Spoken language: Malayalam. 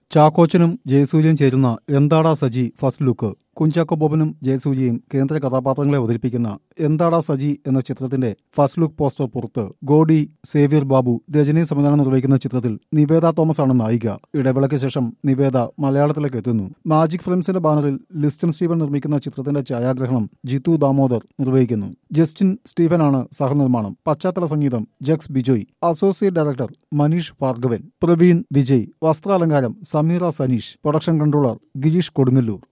ചാക്കോച്ചനും ജയസൂര്യയും ചേരുന്ന എന്താടാ സജി ഫസ്റ്റ് ലുക്ക് കുഞ്ചാക്കോ ബോബനും ജയസൂര്യയും കേന്ദ്ര കഥാപാത്രങ്ങളെ അവതരിപ്പിക്കുന്ന എന്താടാ സജി എന്ന ചിത്രത്തിന്റെ ഫസ്റ്റ് ലുക്ക് പോസ്റ്റർ പുറത്ത് ഗോഡി സേവ്യർ ബാബു രജനി സംവിധാനം നിർവഹിക്കുന്ന ചിത്രത്തിൽ നിവേദ തോമസ് ആണ് നായിക ഇടവേളയ്ക്ക് ശേഷം നിവേദ മലയാളത്തിലേക്ക് എത്തുന്നു മാജിക് ഫിലിംസിന്റെ ബാനറിൽ ലിസ്റ്റൻ സ്റ്റീവൻ നിർമ്മിക്കുന്ന ചിത്രത്തിന്റെ ഛായാഗ്രഹണം ജിത്തു ദാമോദർ നിർവഹിക്കുന്നു ജസ്റ്റിൻ സ്റ്റീഫനാണ് സഹനിർമ്മാണം പശ്ചാത്തല സംഗീതം ജക്സ് ബിജോയ് അസോസിയേറ്റ് ഡയറക്ടർ മനീഷ് ഭാർഗവൻ പ്രവീൺ വിജയ് വസ്ത്രാലങ്കാരം സമീറ സനീഷ് പ്രൊഡക്ഷൻ കൺട്രോളർ ഗിരീഷ് കൊടുങ്ങല്ലൂർ